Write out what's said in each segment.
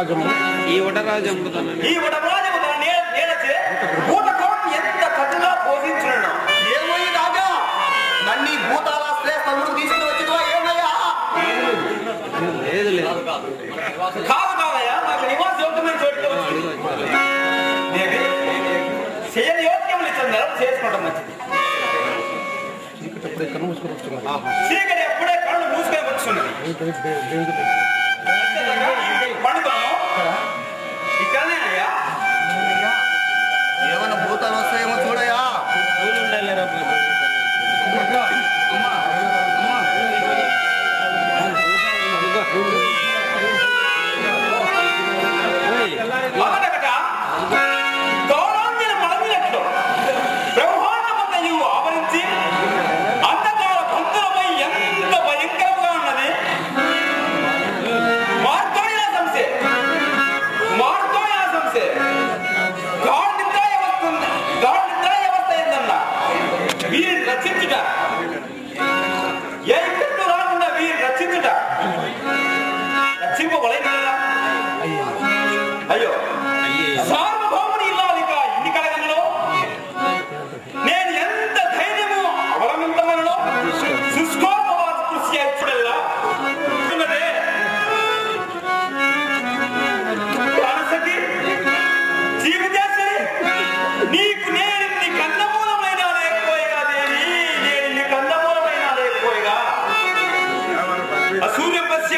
వటరాజము ఈ వటరాజు అమ్ముతానని ఈ వడరాజము తన నే- నేలచే భూతకోటి ఎంత కథగా బోధించున్నాడు ఏమోయి రాజా నన్ను ఈ భూతాల శ్రేష్టముడు తీసుకుని వచ్చినవా ఏమయ్యా లేదు లేదు కాదు కాదయ్యా నాకు నివాస యోగ్యమైన చోటుకి వచ్చి దేవి చేయని యోగ్యములు ఇచ్చిందారు చేసుకోవడం మంచిది చీకటి కన్ను మూసుకొని వస్తున్నాడు చీకటి ఎప్పుడే కళ్ళు మూసుకొని వచ్చున్నది దేవుడు పండుగను ఇక్కడనే అయ్యా ఏమన్నా భూతాలు వస్తాయేమో చూడయా పూలు ఉండాలిరా బాబు. ఓయ్, మొదటగట గౌరవాంజన మడమినట్లు బ్రహ్మాండమంత నీవు ఆవరించి అంధకార భక్తులపై ఎంత భయంకరంగా ఉన్నది మార్గోయా సంశే మార్గోయా సంశే గాఢ నిద్రాయ వస్తుంది గాఢ నిద్రాయ అవస్థ ఏందన్నా వీరిని రక్షించుట ఏ ఇక్కడితో రాకుండా వీరిని రక్షించుట రక్షింపబడైన అయ్యో సార్వభౌముని ఇల్లాలిక ఇన్ని కలగలలో నేను ఎంత ధైర్యము అవలంబించమనలో శుష్కోపవాస కృషి ఎప్పుడల్లా ఉన్నదే ప్రాణసఖి, జీవితేశ్వరి, నీకు నేను నీ కందమూలమైన లేకపోయిగా దేవి నేను నీ కందమూలమైన లేకపోయిగా అసూర్య పశ్య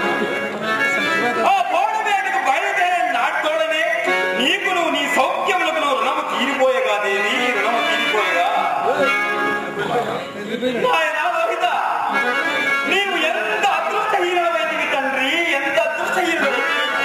ఆ పోడవేటకు బయలుదేరే నాటోడనే నీకును నీ సౌఖ్యములకు రుణము తీరిపోయగా దేవి రుణము తీరిపోయగా నాయనా లోహిత నీవు ఎంత అదృష్టహీనమైనవి తండ్రి ఎంత అదృష్టహీనుడు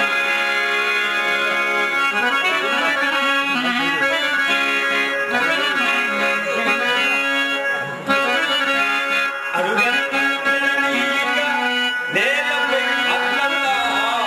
నేలపై అద్దంలా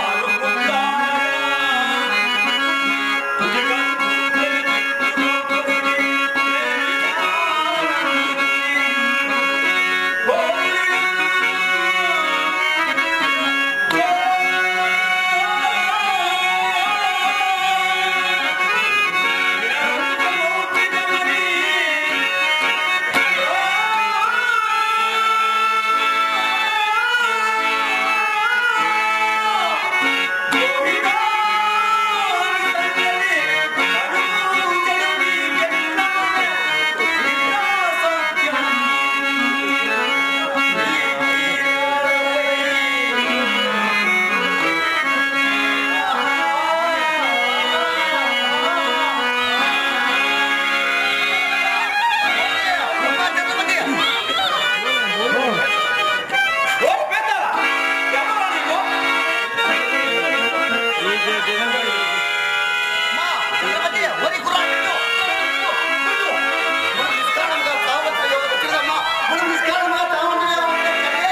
ఒరి కుర్రా, నిన్ను, నిన్ను, నిన్ను. మనం నిష్కారణంగా చావవలసిన యోగం వచ్చిందమ్మా. మనం నిష్కారణంగా చావవలసిన యోగం వచ్చింది తల్లి.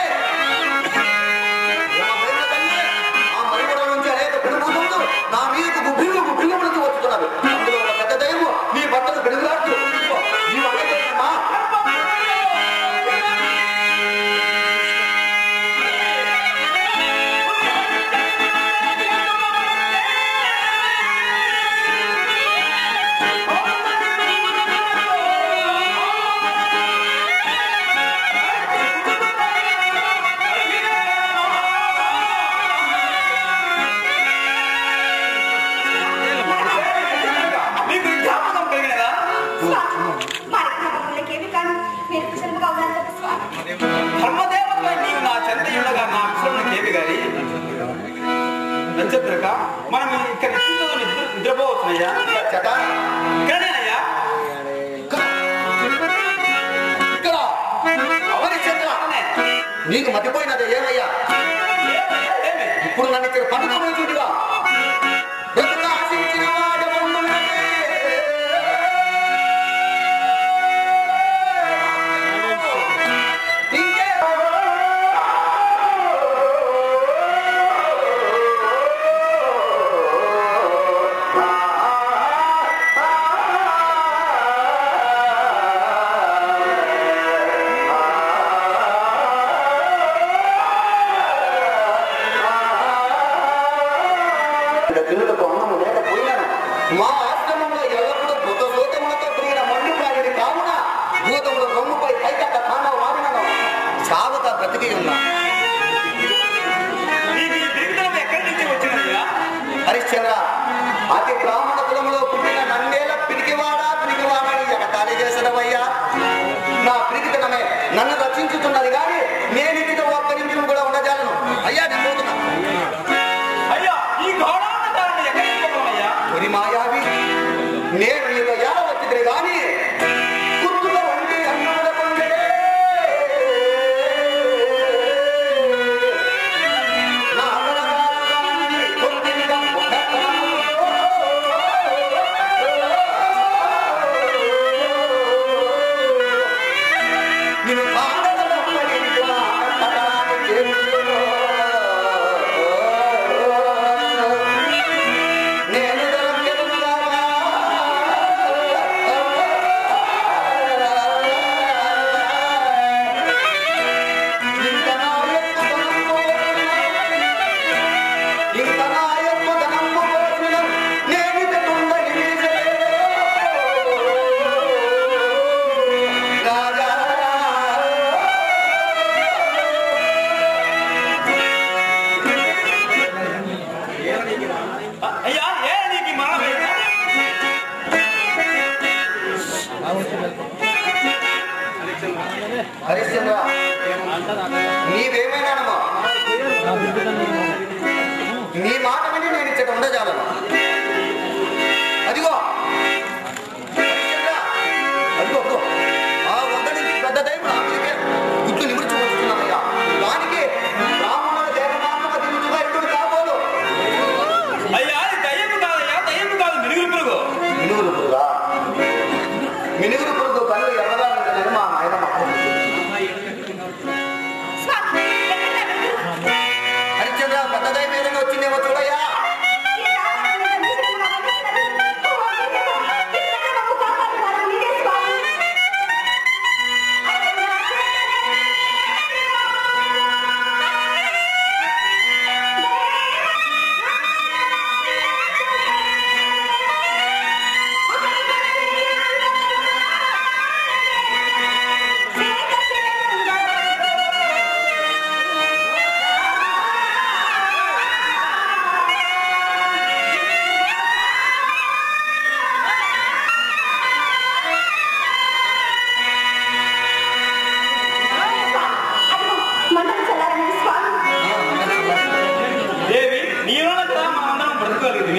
ఏమా పోయిన తల్లి? ఆ మరుగుడ నుంచి అనేక పిడుగులు నా మీదకు గుబ్బిళ్ళు గుబ్బిళ్ళు పడుతూ వస్తున్నవి. అందులో ఒక పెద్ద దయ్యము నీ భర్తను పిడుగులాడుతూ, ఇదిగో, నీవు అడగలేదమ్మా. మీకు జ్ఞాపకం కలిగినదా ధర్మదేవతపై నీవు నా చెంత ఉండగా నా విశ్వమును కేవి గారి నక్షత్రక మనం ఇక్కడ నిశ్చింతతో నిద్ర నిద్రపోవచ్చునయ్యా చెట, ఇక్కడనేనయ్యా ఇక్కడ. ఇక్కడ. అవని చంద్ర, నీకు మతిపోయినది ఏమయ్యా ఏమయ్యా? ఏమి? ఇప్పుడు నన్ను ఇక్కడ పట్టుకోబోతుందిగా బ్రతుకు ఆశించిన వాడెవడున్నదే? ఇంకే ఆ అతి బ్రాహ్మణ కులంలో పుట్టిన నన్నేల పిరికివాడా పిరికివాడా అని ఎగతాళి చేసినవయ్యా నా పిరికితనమే నన్ను రక్షించుతున్నది కానీ నేను ఇది ఒక్క నిమిషం కూడా ఉండజాలను అయ్యా నేను పోతున్నా అయ్యా ఈ గౌరవాన్ని ఎక్కడికి పోవాలయ్యా ఒరి మాయావి నేను నీతో ఎలా వచ్చింది కానీ గుర్తుగా ఉండి అన్నుల కొండలే. నా అన్నగారి కొద్దిగా నిన్ను పాడగలప్పటి కట్టడానికి నేను దొరకెదనుగానా? ఇంత నా యొక్క ధనము ఇంత నా యొక్క ధనము కోరిన నేనిత కుండలి వీసలేదో. రాజా అయ్యా ఏ నీకు ఈ మరణం అయ్యా? హరిశ్చంద్ర నీవేమైనానమ్మా నీ మాట విని నేను ఇచ్చట ఉండజాలను అదిగో హరిశ్చంద్ర, అదిగో అదిగో ఆ వద్ద నుంచి పెద్ద దైవం నా మీదకే గుడ్లు నిమిర్చి వస్తున్నామయ్యా దానికి బ్రాహ్మణుల దేహ మాత్రం అతిథిగా ఇటు కాబోలు అయ్యా ఇది దయ్యం కాదయ్యా దయ్యం కాదు మినుగురు పురుగు మినుగురు పురుగా మినుగురు పురుగు కళ్ళు ఎర్రగా ఉంటుందని మా నాయనమ్మ హరిశ్చంద్ర పెద్ద దైవం ఏదైనా వచ్చిందేమో చూడయ్యా దేవి నీ వల్ల కదా మా అందరం బ్రతకగలిగింది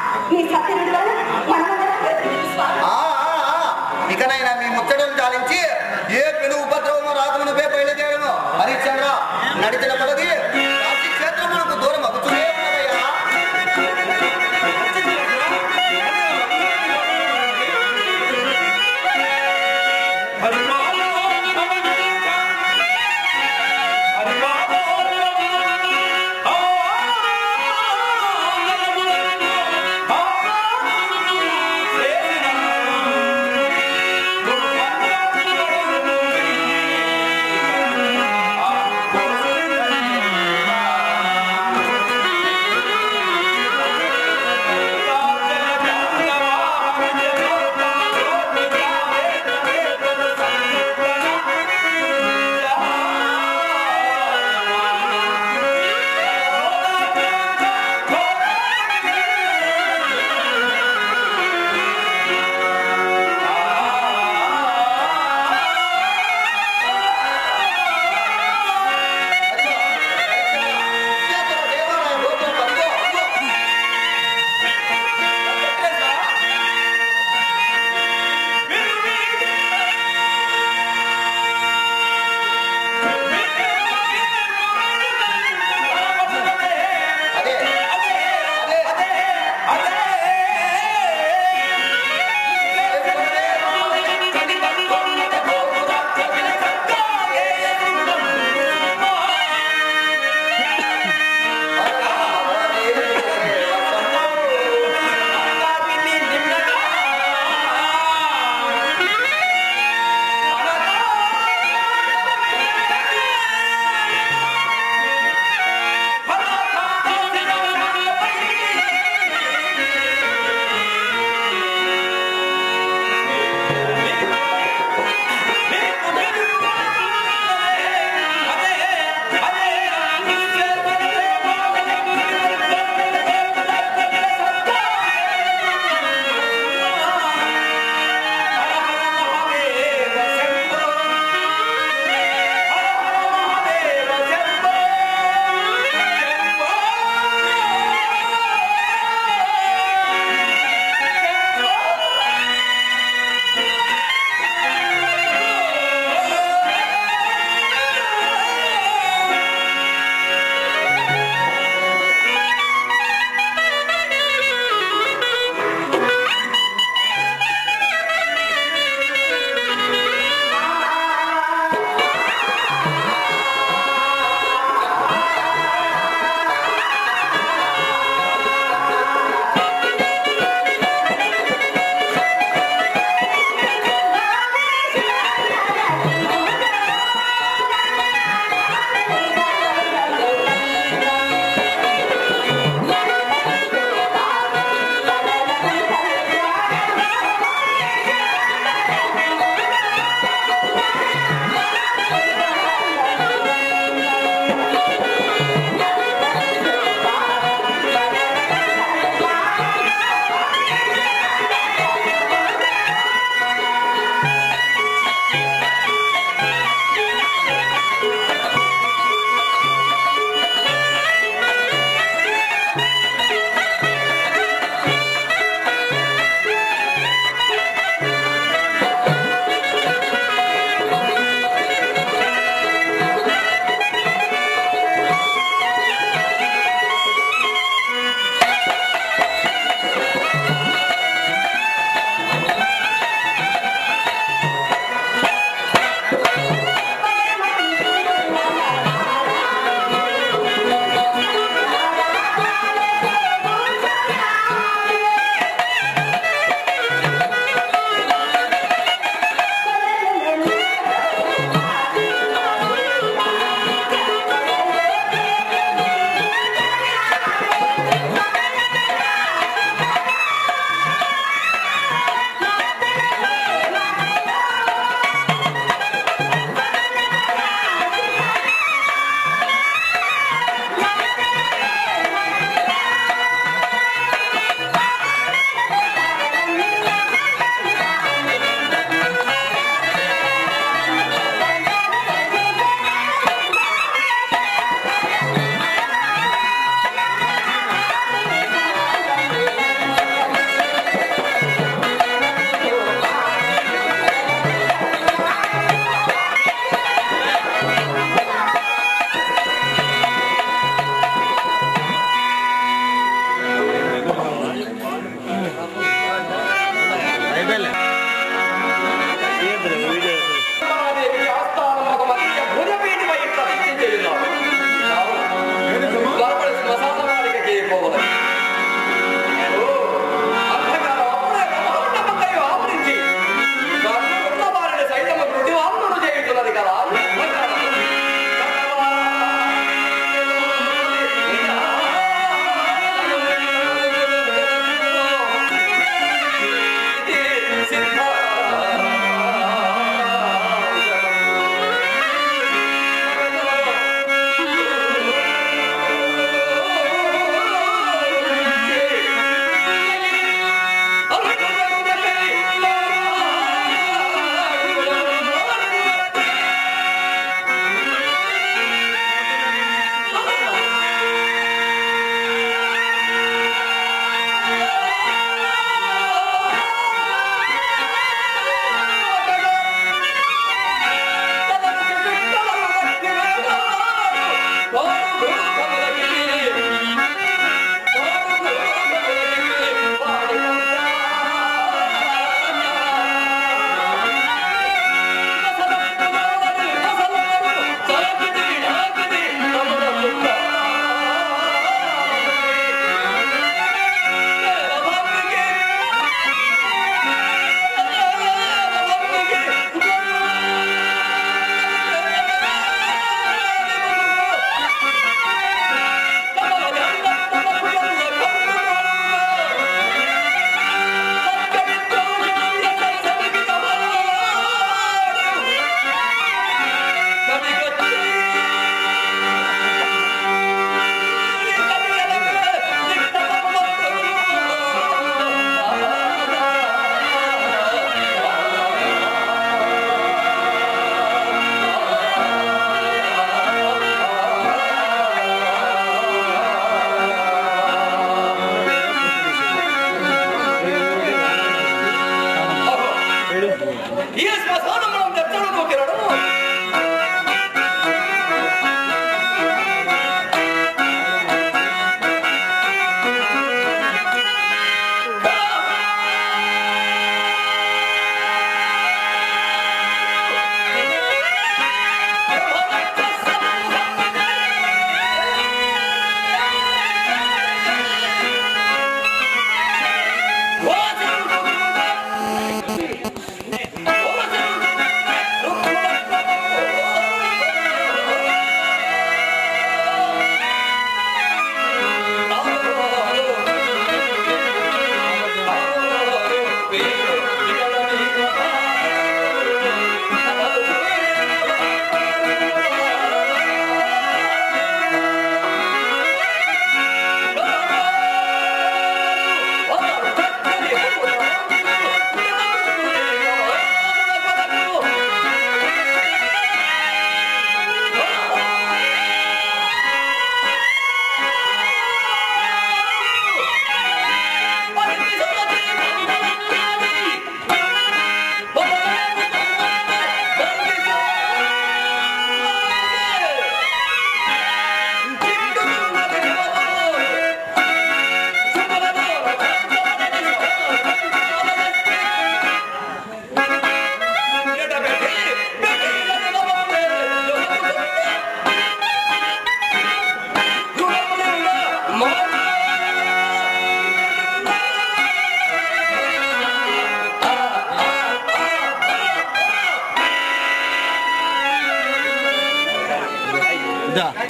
ఆ, ఆ, ఆ. ఇకనైనా మీ ముచ్చటలు చాలించి ఏ పెను ఉపద్రవము రాకమునుపే బయలుదేరము హరిశ్చంద్ర నడిచిన కొలది కాశీ క్షేత్రమునకు దూరం అగుతూనే ఉన్నదయ్యా ఆ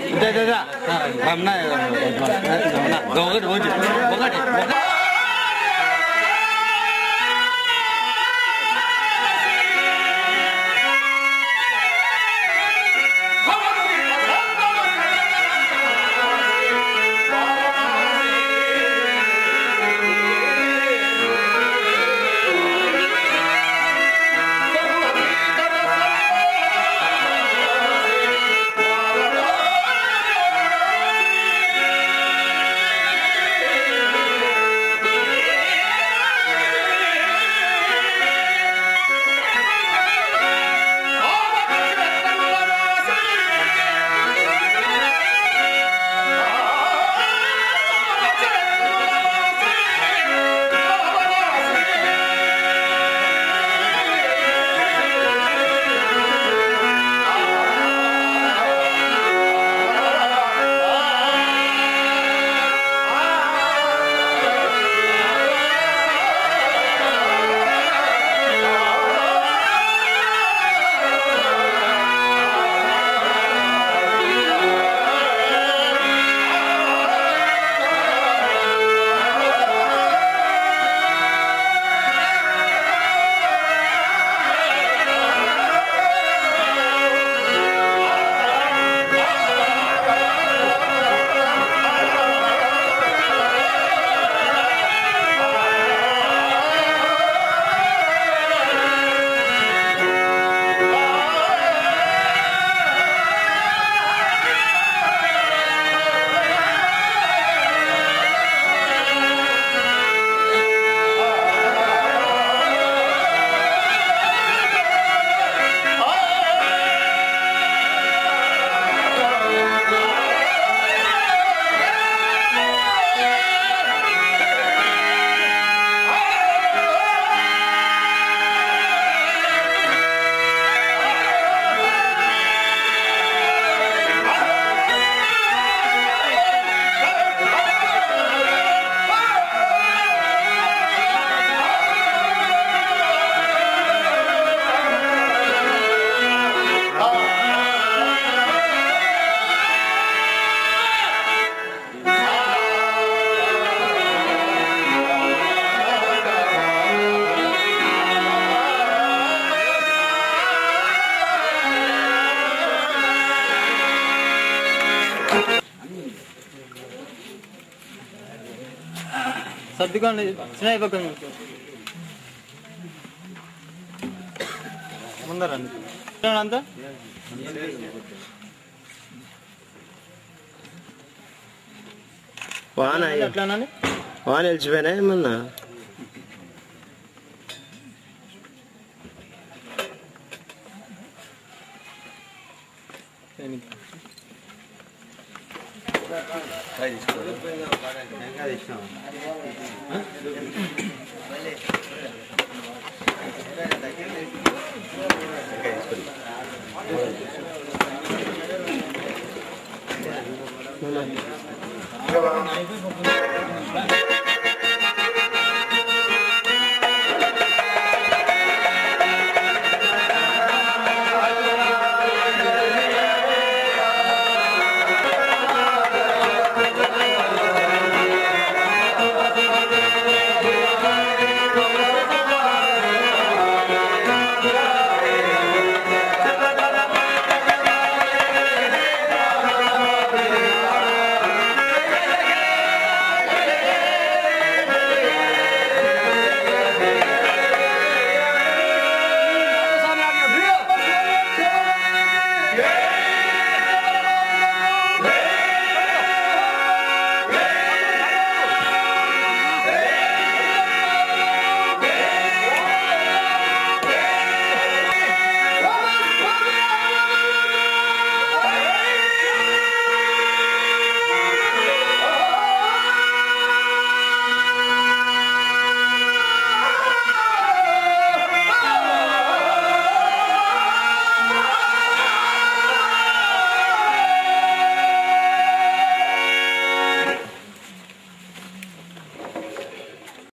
ఇదే ఇదే రమణ రమణ ఒకటి ఒకటి ఒకటి ఒకటి సర్దుకోండి చిన్న అయిపోకండి ముందరండి అంతా వాన ఎట్లానండి వాన వెళ్ళిపోయినా ఏమన్నా తీసుకో